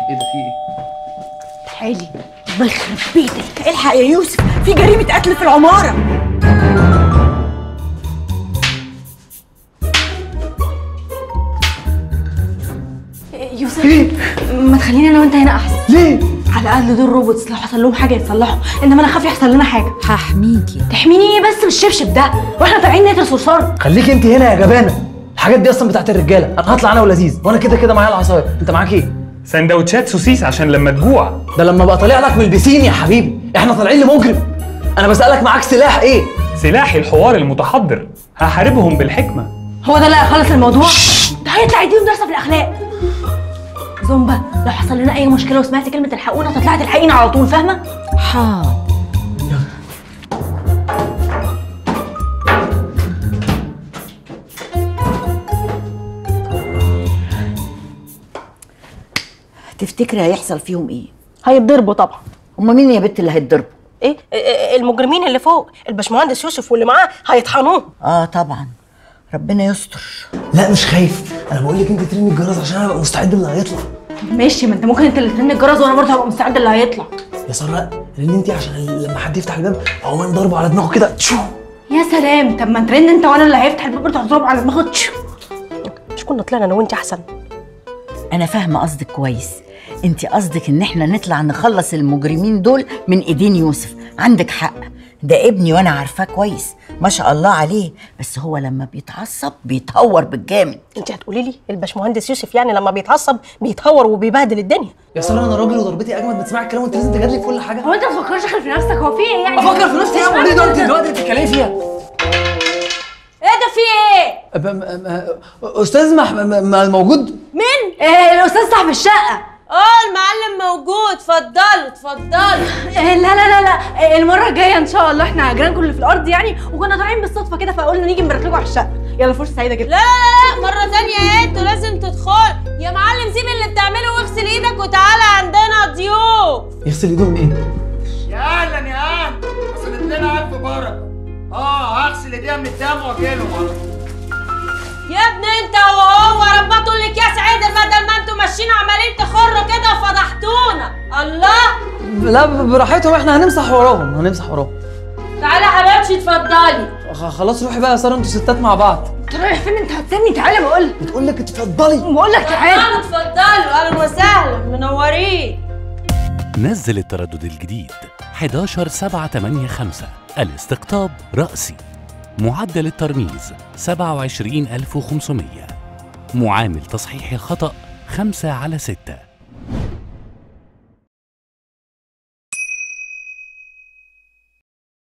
ايه ده في ايه تعالي الله يخرب بيتك الحق يا يوسف في جريمه قتل في العماره يوسف ما تخليني انا وانت هنا احسن ليه على الاقل دول روبوتس لو حصل لهم حاجه يتصلحوا انما انا خايف يحصل لنا حاجه هحميكي تحميني ايه بس بالشبشب ده واحنا طالعين نقتل صرصار خليك انت هنا يا جبانه الحاجات دي اصلا بتاعت الرجاله انا هطلع انا ولذيذ وانا كده كده معايا العصايه انت معاك ايه سندوتشات سوسيس عشان لما تجوع ده لما بقى طالع لك من البسين يا حبيبي احنا طالعين لمجرم انا بسالك معاك سلاح ايه سلاحي الحوار المتحضر هحاربهم بالحكمة هو ده اللي هيخلص الموضوع ده هيطلع يديهم درس في الاخلاق زومبا لو حصل لنا اي مشكله وسمعت كلمه الحقونا هتطلعي تلحقينا على طول فاهمه حاضر تفتكري هيحصل فيهم ايه هيتضربوا طبعا هما مين يا بت اللي هيتضربوا ايه إيه، المجرمين اللي فوق الباشمهندس يوسف واللي معاه هيطحنوه اه طبعا ربنا يستر لا مش خايف انا بقول لك انت ترمي الجرس عشان انا ابقى مستعد اللي هيطلع ماشي ما انت ممكن انت اللي ترن الجرس وانا برضه هبقى مستعد اللي هيطلع يا ساره لان انت عشان لما حد يفتح الباب اقوم انا ضربه على دماغه كده تشو يا سلام طب ما ترن انت وانا اللي هيفتح الباب برضه هضربه على دماغه تشو. مش كنا طلعنا انا وانت احسن انا فاهمه قصدك كويس انت قصدك ان احنا نطلع نخلص المجرمين دول من ايدين يوسف عندك حق ده ابني وانا عارفاه كويس ما شاء الله عليه بس هو لما بيتعصب بيتهور بالجامد انت هتقولي لي الباشمهندس يوسف يعني لما بيتعصب بيتهور وبيبهدل الدنيا يا ساره انا راجل وضربتي اجمد ما تسمعي الكلام وانت لازم تجادلي في كل حاجه هو انت ما تفكرش غير في نفسك هو في ايه يعني افكر في نفسي ايه يا وليد انت دلوقتي بتتكلمي فيها ايه ده في ايه أب- أم- أم- استاذ مح... م- م- موجود مين آه الاستاذ صاحب الشقه اه المعلم موجود اتفضلوا اتفضلوا آه لا لا لا لا آه المره الجايه ان شاء الله احنا جيران كل اللي في الارض يعني وكنا طالعين بالصدفه كده فقلنا نيجي نبارك لكم على الشقه يلا فرصه سعيده جدا لا لا لا مرة تانية ايه انتوا لازم تدخلوا يا معلم سيب اللي بتعمله واغسل ايدك وتعالى عندنا ضيوف يغسل ايده من ايه يا اهلا يا اهلا وصلت لنا الف بركه اه هغسل ايديها من الدم واجيلهم على طول يا ابني انت وهو ربطوا الاكياس عدل بدل ما انتوا ماشيين عمالين تخروا كده وفضحتونا الله لا ب- براحتهم احنا هنمسح وراهم هنمسح وراهم تعالى يا حبيبتي اتفضلي خ- خلاص روحي بقى يا ساره انتوا ستات مع بعض انت رايح فين انت هتسيبني تعالى بقول لك بتقول لك اتفضلي بقول لك تعالى تعالوا اتفضلوا اهلا وسهلا منورين نزل التردد الجديد 11 7 8 5 الاستقطاب رأسي معدل الترميز 27500 معامل تصحيح الخطأ 5 على 6